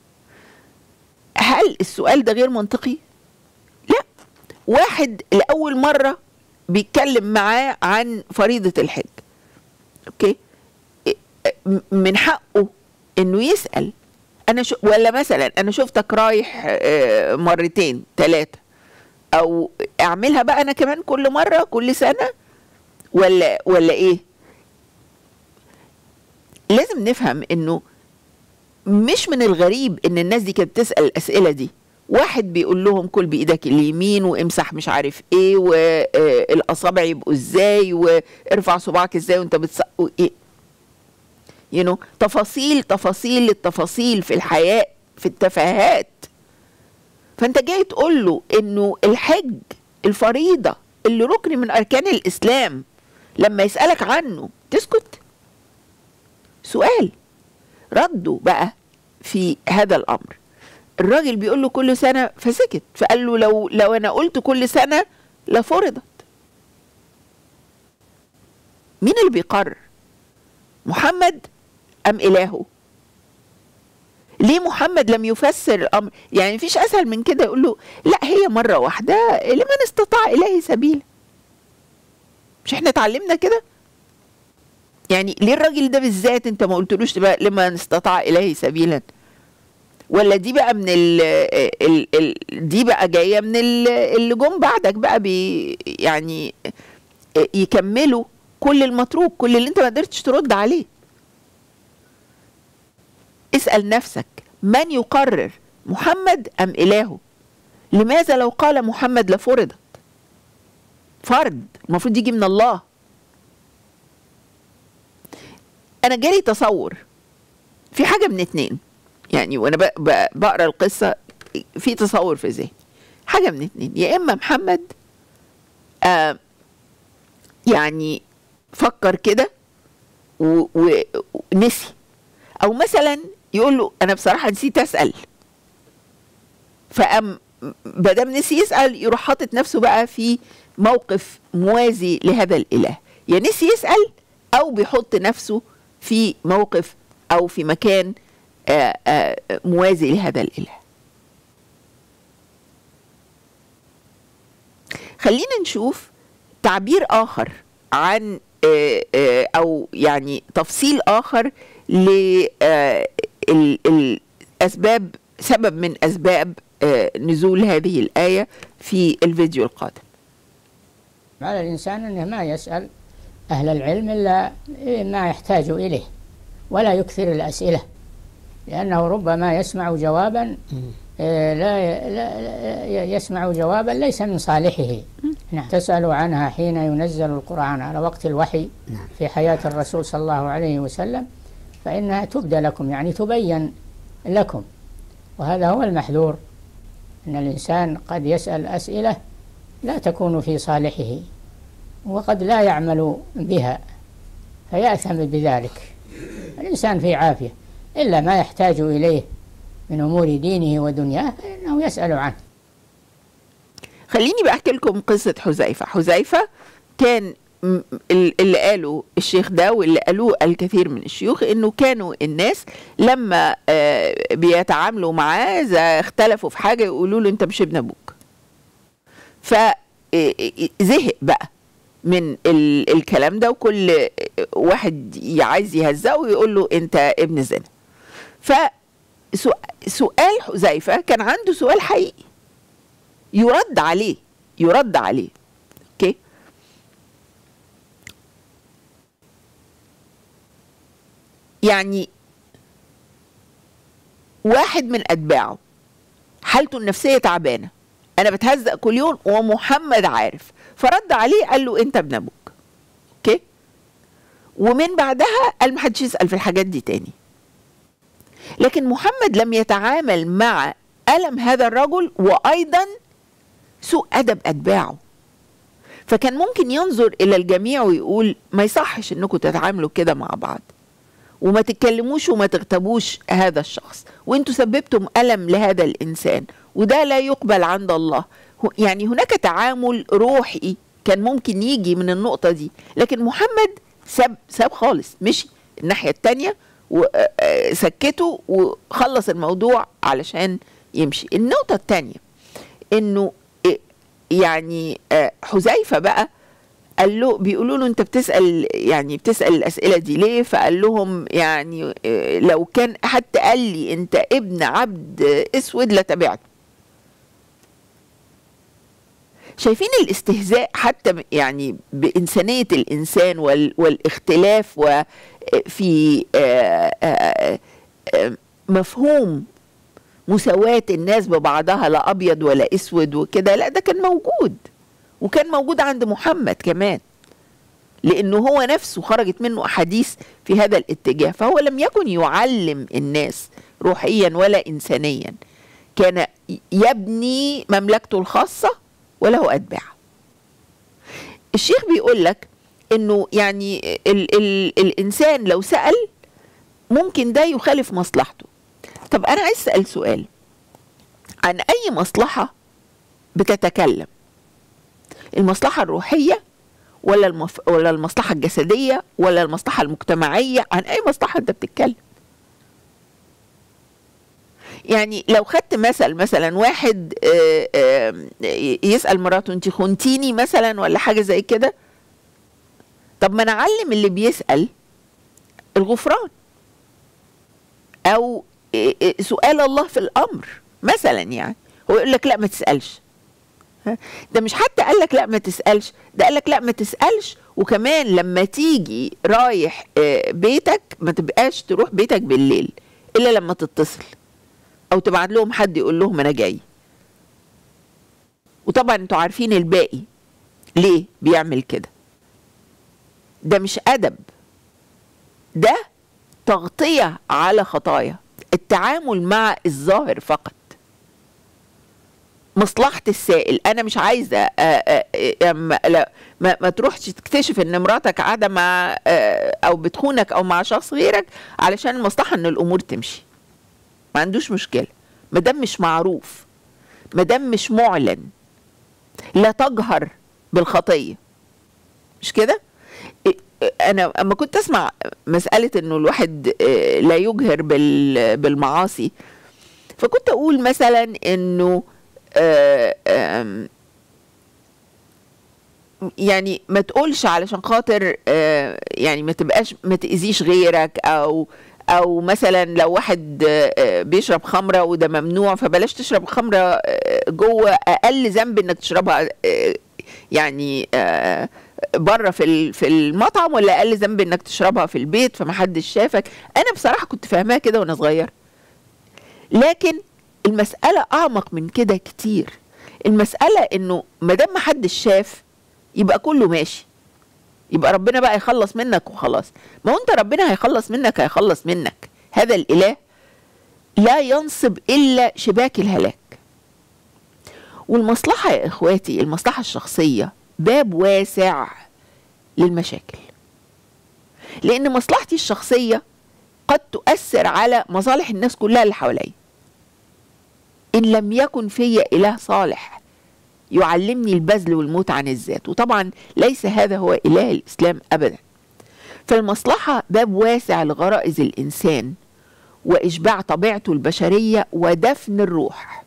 هل السؤال ده غير منطقي لا واحد لاول مره بيتكلم معاه عن فريضه الحج اوكي إيه، م- من حقه انه يسال انا شو ولا مثلا انا شفتك رايح آه، مرتين ثلاثه او اعملها بقى انا كمان كل مره كل سنه ولا ولا ايه لازم نفهم انه مش من الغريب ان الناس دي كانت بتسال الاسئله دي واحد بيقول لهم كل بايدك اليمين وامسح مش عارف ايه والاصابع يبقوا ازاي وارفع صباعك ازاي وانت بتص ايه you know تفاصيل تفاصيل التفاصيل في الحياه في التفاهات فانت جاي تقول له انه الحج الفريضه اللي ركن من اركان الاسلام لما يسالك عنه تسكت سؤال رده بقى في هذا الامر الراجل بيقول له كل سنه فسكت فقال له لو لو انا قلت كل سنه لفرضت مين اللي بيقرر محمد ام الهه ليه محمد لم يفسر الامر يعني مفيش اسهل من كده يقول له لا هي مره واحده لمن استطاع اليه سبيلا مش احنا اتعلمنا كده يعني ليه الراجل ده بالذات انت ما قلتلوش بقى لمن استطاع اليه سبيلا ولا دي بقى من ال ال ال دي بقى جايه من ال- اللي جم بعدك بقى بي يعني يكملوا كل المتروك كل اللي انت ما قدرتش ترد عليه اسال نفسك من يقرر محمد ام الهه لماذا لو قال محمد لفرضت فرض المفروض يجي من الله انا جالي تصور في حاجه من اتنين يعني وانا ب- ب- بقرا القصه في تصور في ذهني حاجه من اتنين يا اما محمد آه يعني فكر كده و- و- ونسي او مثلا يقول له انا بصراحه نسيت اسال فقام بدام نسي يسال يروح حاطط نفسه بقى في موقف موازي لهذا الاله يا نسي يسال او بيحط نفسه في موقف او في مكان آه، آه، موازي لهذا الاله خلينا نشوف تعبير اخر عن آه، آه، او يعني تفصيل اخر للاسباب سبب من اسباب آه، نزول هذه الايه في الفيديو القادم على الإنسان أنه ما يسأل أهل العلم إلا ما يحتاج إليه ولا يكثر الأسئلة لأنه ربما يسمع جوابا آه، لا لا- لا يسمع جوابا ليس من صالحه نعم تسأل عنها حين ينزل القرآن على وقت الوحي نعم. في حياة الرسول صلى الله عليه وسلم فإنها تبدى لكم يعني تبين لكم وهذا هو المحذور أن الإنسان قد يسأل أسئلة لا تكون في صالحه وقد لا يعمل بها فيأثم بذلك الإنسان في عافية إلا ما يحتاج إليه من أمور دينه ودنياه فإنه يسأل عنه خليني بقى احكي لكم قصه حذيفه حذيفه كان م- ال- اللي قاله الشيخ ده واللي قالوه الكثير من الشيوخ انه كانوا الناس لما آه، بيتعاملوا معاه اذا اختلفوا في حاجه يقولوا له انت مش ابن ابوك فزهق بقى من ال- الكلام ده وكل واحد عايز يهزقه ويقول له انت ابن زنا فسؤال حذيفه كان عنده سؤال حقيقي يرد عليه يرد عليه اوكي يعني واحد من اتباعه حالته النفسيه تعبانه انا بتهزق كل يوم ومحمد عارف فرد عليه قال له انت ابن ابوك اوكي ومن بعدها قال محدش يسال في الحاجات دي تاني لكن محمد لم يتعامل مع الم هذا الرجل وايضا سوء ادب اتباعه فكان ممكن ينظر الى الجميع ويقول ما يصحش انكم تتعاملوا كده مع بعض وما تتكلموش وما تغتابوش هذا الشخص وانتوا سببتم الم لهذا الانسان وده لا يقبل عند الله هو- يعني هناك تعامل روحي كان ممكن يجي من النقطه دي لكن محمد ساب ساب خالص مشي الناحيه التانية وسكته وخلص الموضوع علشان يمشي النقطه التانية انه إيه، يعني آه، حذيفه بقى قال له بيقولوا له انت بتسال يعني بتسال الاسئله دي ليه فقال لهم يعني آه، لو كان حد قال لي انت ابن عبد اسود لتبعته شايفين الاستهزاء حتى ب- يعني بإنسانية الإنسان وال والاختلاف وفي آه، آه، آه، مفهوم مساواة الناس ببعضها لا أبيض ولا أسود وكده لا ده كان موجود وكان موجود عند محمد كمان لأنه هو نفسه خرجت منه أحاديث في هذا الاتجاه فهو لم يكن يعلم الناس روحيا ولا إنسانيا كان يبني مملكته الخاصة وله أتباع الشيخ بيقول لك انه يعني ال ال الانسان لو سأل ممكن ده يخالف مصلحته طب انا عايز اسال سؤال عن اي مصلحة بتتكلم المصلحة الروحية ولا المف... ولا المصلحة الجسدية ولا المصلحة المجتمعية عن اي مصلحة انت بتتكلم يعني لو خدت مثل مثلا واحد آه، آه، يسأل مراته انت خنتيني مثلا ولا حاجة زي كده طب ما نعلم اللي بيسأل الغفران او آه، آه، سؤال الله في الامر مثلا يعني هو يقول لك لا ما تسألش ها؟ ده مش حتى قال لك لا ما تسألش ده قال لك لا ما تسألش وكمان لما تيجي رايح آه، بيتك ما تبقاش تروح بيتك بالليل الا لما تتصل او تبعت لهم حد يقول لهم انا جاي وطبعا انتوا عارفين الباقي ليه بيعمل كده ده مش ادب ده تغطية على خطايا التعامل مع الظاهر فقط مصلحة السائل أنا مش عايزة آه، آه، آه، ما, لا ما, ما تروحش تكتشف إن مراتك قاعدة مع آه، أو بتخونك أو مع شخص غيرك علشان المصلحة إن الأمور تمشي ما عندوش مشكلة ما دام مش معروف ما دام مش معلن لا تجهر بالخطية مش كده؟ إيه- انا اما كنت اسمع مساله انه الواحد آه، لا يجهر بال- بالمعاصي فكنت اقول مثلا انه آه، آم، يعني ما تقولش علشان خاطر آه، يعني ما تبقاش ما تاذيش غيرك او او مثلا لو واحد آه، آه، بيشرب خمره وده ممنوع فبلاش تشرب خمره آه، جوه اقل ذنب انك تشربها آه، يعني آه، بره في ال- في المطعم ولا اقل ذنب انك تشربها في البيت فمحدش شافك انا بصراحه كنت فاهماها كده وانا صغير لكن المساله اعمق من كده كتير المساله انه ما دام محدش شاف يبقى كله ماشي يبقى ربنا بقى يخلص منك وخلاص ما هو انت ربنا هيخلص منك هيخلص منك هذا الاله لا ينصب الا شباك الهلاك والمصلحه يا اخواتي المصلحه الشخصيه باب واسع للمشاكل لان مصلحتي الشخصيه قد تؤثر على مصالح الناس كلها اللي حواليا ان لم يكن في اله صالح يعلمني البذل والموت عن الذات وطبعا ليس هذا هو اله الاسلام ابدا فالمصلحه باب واسع لغرائز الانسان واشباع طبيعته البشريه ودفن الروح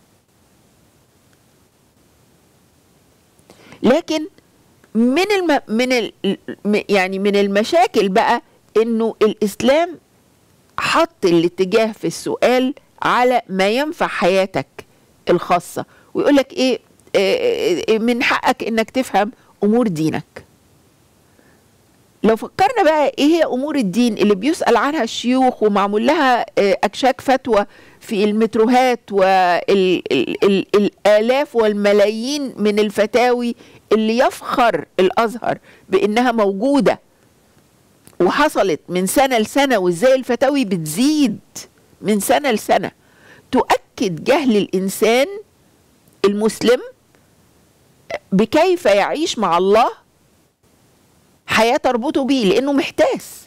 لكن من الم... من ال... م- يعني من المشاكل بقى انه الاسلام حط الاتجاه في السؤال على ما ينفع حياتك الخاصه ويقول لك ايه آه، آه، من حقك انك تفهم امور دينك لو فكرنا بقى ايه هي امور الدين اللي بيسال عنها الشيوخ ومعمول لها آه، اكشاك فتوى في المتروهات والالاف والملايين من الفتاوي اللي يفخر الازهر بانها موجوده وحصلت من سنه لسنه وازاي الفتاوي بتزيد من سنه لسنه تؤكد جهل الانسان المسلم بكيف يعيش مع الله حياه تربطه بيه لانه محتاس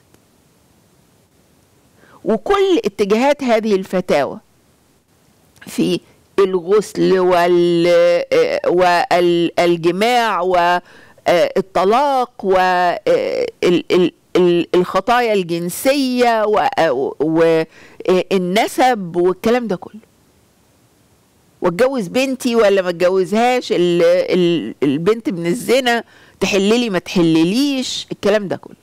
وكل اتجاهات هذه الفتاوى في الغسل وال والجماع والطلاق والخطايا الجنسية والنسب والكلام ده كله واتجوز بنتي ولا ما اتجوزهاش ال- ال- البنت من الزنا تحللي ما تحلليش الكلام ده كله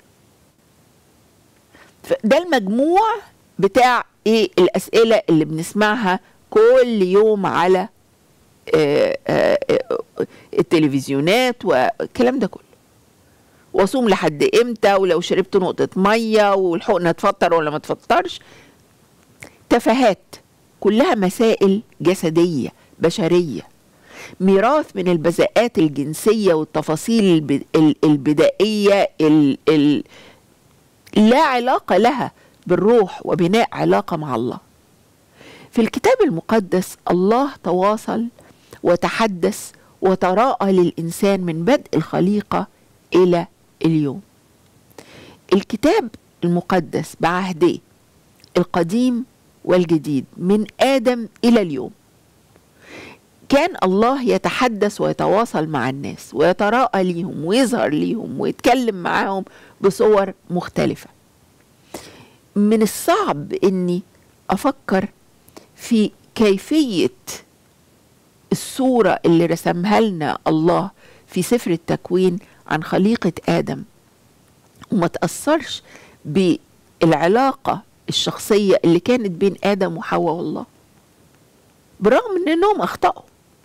ده المجموع بتاع ايه الاسئله اللي بنسمعها كل يوم على آه، آه، آه، التلفزيونات والكلام ده كله واصوم لحد امتى ولو شربت نقطه ميه والحقنه تفطر ولا ما تفطرش تفاهات كلها مسائل جسديه بشريه ميراث من البذاءات الجنسيه والتفاصيل الب- ال- البدائيه ال- ال- لا علاقه لها بالروح وبناء علاقه مع الله في الكتاب المقدس الله تواصل وتحدث وتراءى للإنسان من بدء الخليقة إلى اليوم الكتاب المقدس بعهديه القديم والجديد من آدم إلى اليوم كان الله يتحدث ويتواصل مع الناس ويتراءى ليهم ويظهر ليهم ويتكلم معاهم بصور مختلفة من الصعب اني افكر في كيفية الصورة اللي رسمها لنا الله في سفر التكوين عن خليقة آدم وما تأثرش بالعلاقة الشخصية اللي كانت بين آدم وحواء والله برغم من أنهم أخطأوا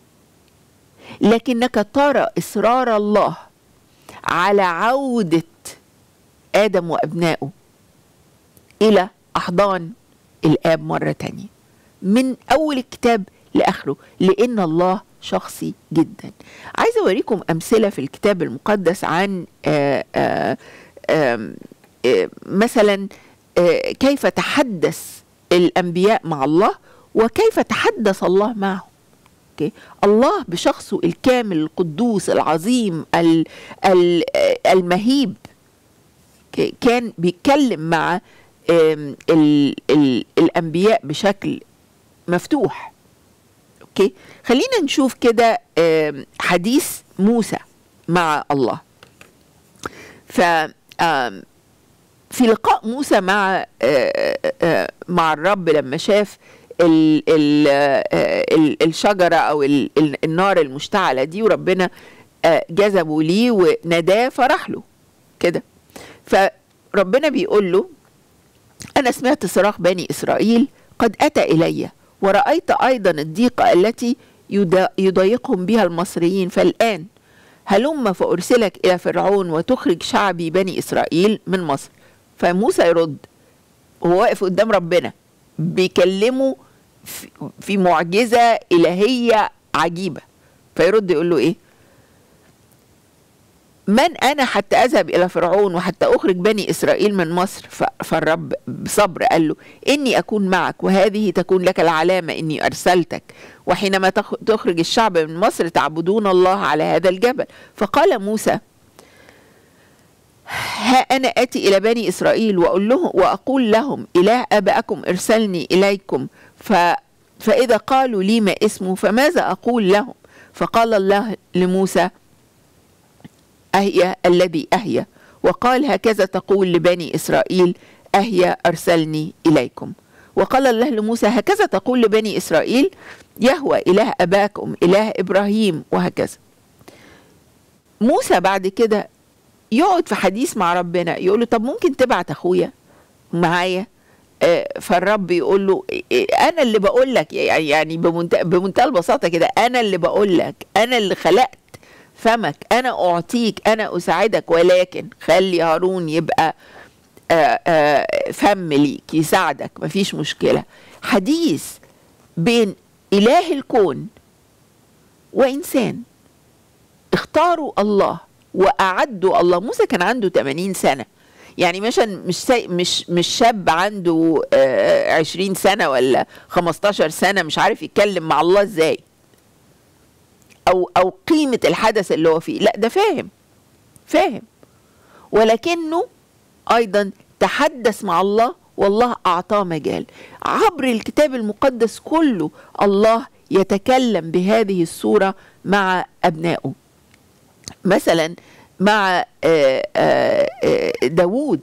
لكنك ترى إصرار الله على عودة آدم وأبنائه إلى أحضان الآب مرة تانية من أول الكتاب لآخره لأن الله شخصي جدا عايزة أوريكم أمثلة في الكتاب المقدس عن آآ آآ آآ آآ مثلا آآ كيف تحدث الأنبياء مع الله وكيف تحدث الله معهم أوكي؟ الله بشخصه الكامل القدوس العظيم ال- ال- المهيب أوكي؟ كان بيتكلم مع آم، ال ال الانبياء بشكل مفتوح اوكي خلينا نشوف كده آم، حديث موسى مع الله ف آم، في لقاء موسى مع آه، آه، مع الرب لما شاف ال ال آه، ال الشجره او ال ال النار المشتعله دي وربنا آه، جذبه ليه وناداه فراح له كده فربنا بيقول له أنا سمعت صراخ بني إسرائيل قد أتى إلي ورأيت أيضا الضيقة التي يدا- يضايقهم بها المصريين فالآن هلم فأرسلك إلى فرعون وتخرج شعبي بني إسرائيل من مصر فموسى يرد وهو واقف قدام ربنا بيكلمه في- في معجزة إلهية عجيبة فيرد يقول له إيه من أنا حتى أذهب إلى فرعون وحتى أخرج بني إسرائيل من مصر ف- فالرب بصبر قال له إني أكون معك وهذه تكون لك العلامة إني أرسلتك وحينما تخ- تخرج الشعب من مصر تعبدون الله على هذا الجبل فقال موسى ها أنا آتي إلى بني إسرائيل وأقول لهم وأقول لهم إله آبائكم ارسلني إليكم ف فإذا قالوا لي ما اسمه فماذا أقول لهم فقال الله لموسى أهي الذي أهي وقال هكذا تقول لبني إسرائيل أهي أرسلني إليكم وقال الله لموسى هكذا تقول لبني إسرائيل يهوى إله أباكم إله إبراهيم وهكذا موسى بعد كده يقعد في حديث مع ربنا يقول له طب ممكن تبعت أخويا معايا آه، فالرب يقول له إيه، انا اللي بقول لك يعني يعني بمنتهى بمنتهى البساطه كده انا اللي بقول لك انا اللي خلقت فمك انا اعطيك انا اساعدك ولكن خلي هارون يبقى آه، آه، فم ليك يساعدك مفيش مشكله حديث بين اله الكون وانسان اختاروا الله واعدوا الله موسى كان عنده 80 سنه يعني مثلا مش سي مش مش شاب عنده آه 20 سنه ولا 15 سنه مش عارف يتكلم مع الله ازاي او او قيمه الحدث اللي هو فيه لا ده فاهم فاهم ولكنه ايضا تحدث مع الله والله اعطاه مجال عبر الكتاب المقدس كله الله يتكلم بهذه الصوره مع ابنائه مثلا مع آه، آه، آه، داوود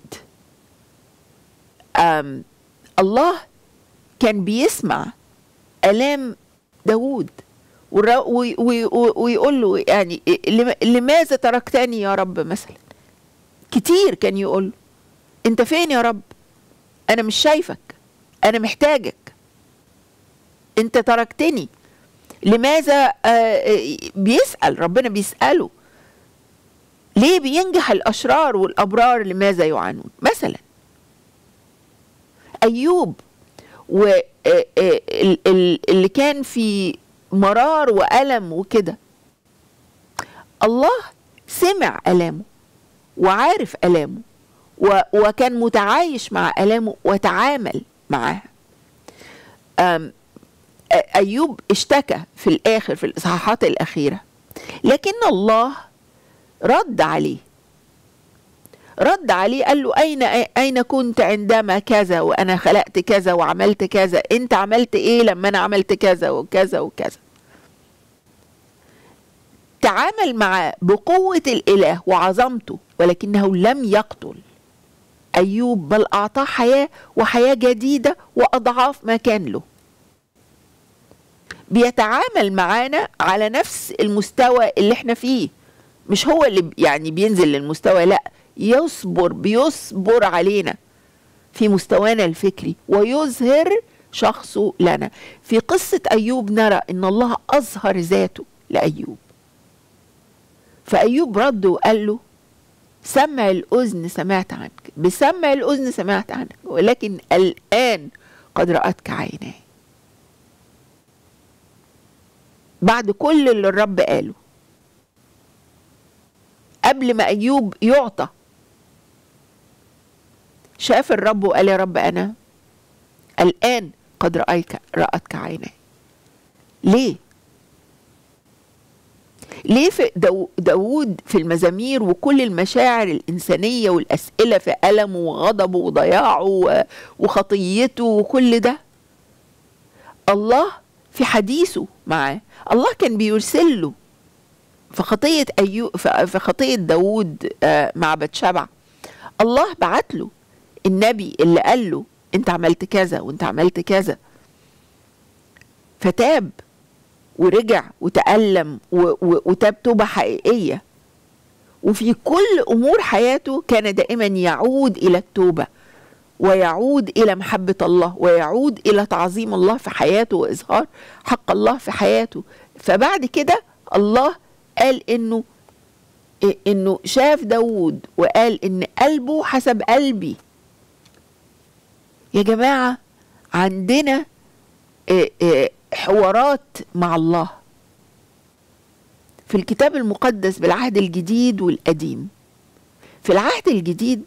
آم، الله كان بيسمع آلام داوود والر- وي- وي- وي- ويقول له يعني لم- لماذا تركتني يا رب مثلا كتير كان يقول له انت فين يا رب انا مش شايفك انا محتاجك انت تركتني لماذا آه، آه، بيسأل ربنا بيسأله ليه بينجح الأشرار والأبرار لماذا يعانون مثلا أيوب واللي كان في مرار وألم وكده الله سمع ألامه وعارف ألامه و- وكان متعايش مع ألامه وتعامل معاها أم، أ- أيوب اشتكى في الآخر في الإصحاحات الأخيرة لكن الله رد عليه رد عليه قال له أين أين كنت عندما كذا وأنا خلقت كذا وعملت كذا أنت عملت إيه لما أنا عملت كذا وكذا وكذا تعامل معاه بقوة الإله وعظمته ولكنه لم يقتل أيوب بل أعطاه حياة وحياة جديدة وأضعاف ما كان له بيتعامل معانا على نفس المستوى اللي احنا فيه مش هو اللي ب- يعني بينزل للمستوى لا يصبر بيصبر علينا في مستوانا الفكري ويظهر شخصه لنا في قصة أيوب نرى أن الله أظهر ذاته لأيوب فأيوب رد وقال له سمع الأذن سمعت عنك بسمع الأذن سمعت عنك ولكن الآن قد رأتك عيناي بعد كل اللي الرب قاله قبل ما أيوب يعطى شاف الرب وقال يا رب أنا الآن قد رأيك رأتك عيناي ليه؟ ليه في داو داود في المزامير وكل المشاعر الإنسانية والأسئلة في ألمه وغضبه وضياعه و- وخطيته وكل ده الله في حديثه معاه الله كان بيرسل له في خطية أيو في في خطية داود آه، مع بتشبع الله بعت له النبي اللي قال له انت عملت كذا وانت عملت كذا فتاب ورجع وتألم و- و- وتاب توبة حقيقية وفي كل أمور حياته كان دائما يعود إلى التوبة ويعود إلى محبة الله ويعود إلى تعظيم الله في حياته وإظهار حق الله في حياته فبعد كده الله قال إنه إنه شاف داود وقال إن قلبه حسب قلبي يا جماعة عندنا آه، آه، حوارات مع الله في الكتاب المقدس بالعهد الجديد والقديم في العهد الجديد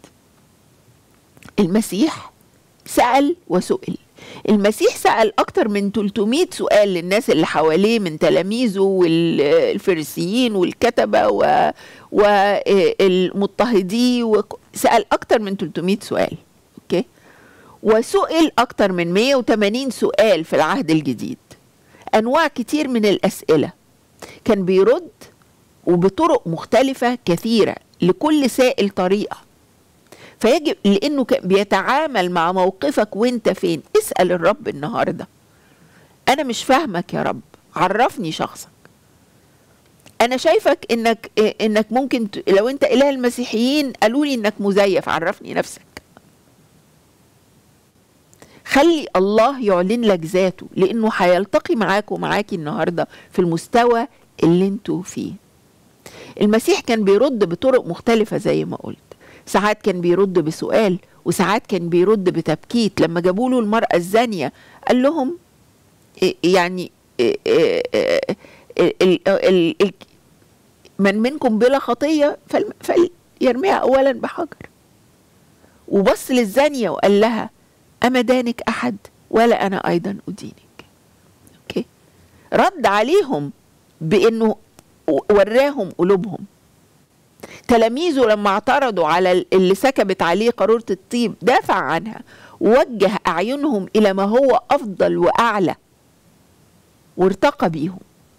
المسيح سأل وسئل المسيح سأل أكتر من 300 سؤال للناس اللي حواليه من تلاميذه والفريسيين والكتبة و- والمضطهدي وك- سأل أكتر من 300 سؤال أوكي وسئل أكتر من 180 سؤال في العهد الجديد أنواع كتير من الأسئلة كان بيرد وبطرق مختلفة كثيرة لكل سائل طريقة فيجب لأنه كان بيتعامل مع موقفك وانت فين اسأل الرب النهاردة أنا مش فاهمك يا رب عرفني شخصك أنا شايفك إنك إنك ممكن ت- لو أنت إله المسيحيين قالوا لي إنك مزيف عرفني نفسك خلي الله يعلن لك ذاته لانه هيلتقي معاك ومعاكي النهارده في المستوى اللي انتوا فيه المسيح كان بيرد بطرق مختلفة زي ما قلت ساعات كان بيرد بسؤال وساعات كان بيرد بتبكيت لما جابوا له المرأة الزانية قال لهم إيه يعني إيه إيه إيه ال- ال- ال- من منكم بلا خطية فل- فليرميها أولا بحجر وبص للزانية وقال لها أما دانك أحد ولا أنا أيضا أدينك أوكي رد عليهم بأنه وراهم قلوبهم تلاميذه لما اعترضوا على اللي سكبت عليه قارورة الطيب دافع عنها ووجه أعينهم إلى ما هو أفضل وأعلى وارتقى بيهم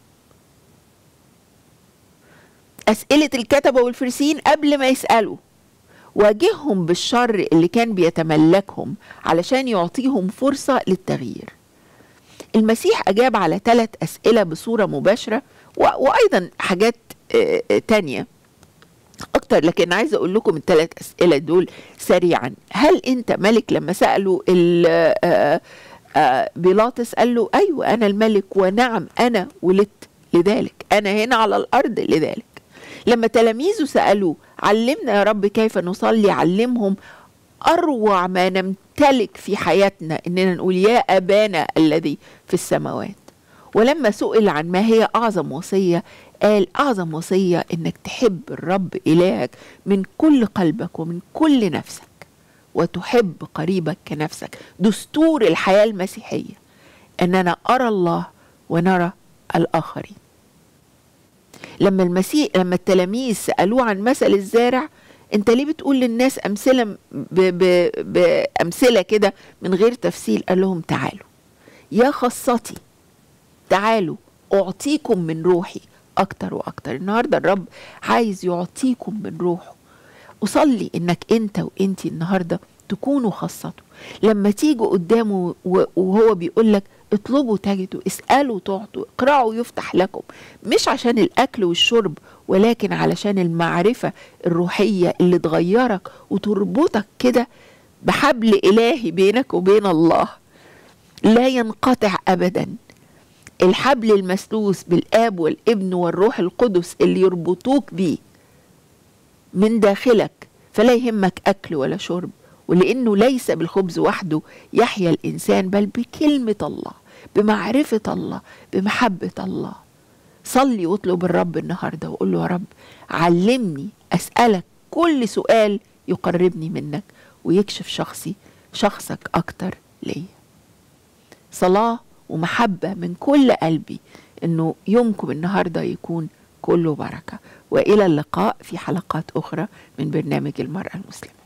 أسئلة الكتبة والفرسين قبل ما يسألوا واجههم بالشر اللي كان بيتملكهم علشان يعطيهم فرصة للتغيير المسيح أجاب على ثلاث أسئلة بصورة مباشرة و- وأيضا حاجات آه، آه، تانية أكتر لكن عايزة أقول لكم الثلاث أسئلة دول سريعا هل أنت ملك لما سألوا ال- آه، آه، بيلاطس قال له أيوة أنا الملك ونعم أنا ولدت لذلك أنا هنا على الأرض لذلك لما تلاميذه سألوه علمنا يا رب كيف نصلي علمهم أروع ما نمتلك في حياتنا إننا نقول يا أبانا الذي في السماوات ولما سئل عن ما هي أعظم وصية قال أعظم وصية إنك تحب الرب إلهك من كل قلبك ومن كل نفسك وتحب قريبك كنفسك دستور الحياة المسيحية أننا أرى الله ونرى الآخرين لما المسيح لما التلاميذ سألوه عن مثل الزارع انت ليه بتقول للناس امثله ب... ب... بامثله كده من غير تفصيل قال لهم تعالوا يا خاصتي تعالوا اعطيكم من روحي اكتر واكتر النهارده الرب عايز يعطيكم من روحه اصلي انك انت وانتي النهارده تكونوا خاصته لما تيجوا قدامه و- وهو بيقول لك اطلبوا تجدوا اسالوا تعطوا اقرأوا يفتح لكم مش عشان الاكل والشرب ولكن علشان المعرفه الروحيه اللي تغيرك وتربطك كده بحبل الهي بينك وبين الله لا ينقطع ابدا الحبل المسلوس بالاب والابن والروح القدس اللي يربطوك بيه من داخلك فلا يهمك اكل ولا شرب ولانه ليس بالخبز وحده يحيا الانسان بل بكلمه الله بمعرفه الله بمحبه الله صلي واطلب الرب النهارده وقول له يا رب علمني اسالك كل سؤال يقربني منك ويكشف شخصي شخصك اكتر ليا صلاه ومحبه من كل قلبي انه يومكم النهارده يكون كله بركه والى اللقاء في حلقات اخرى من برنامج المراه المسلمه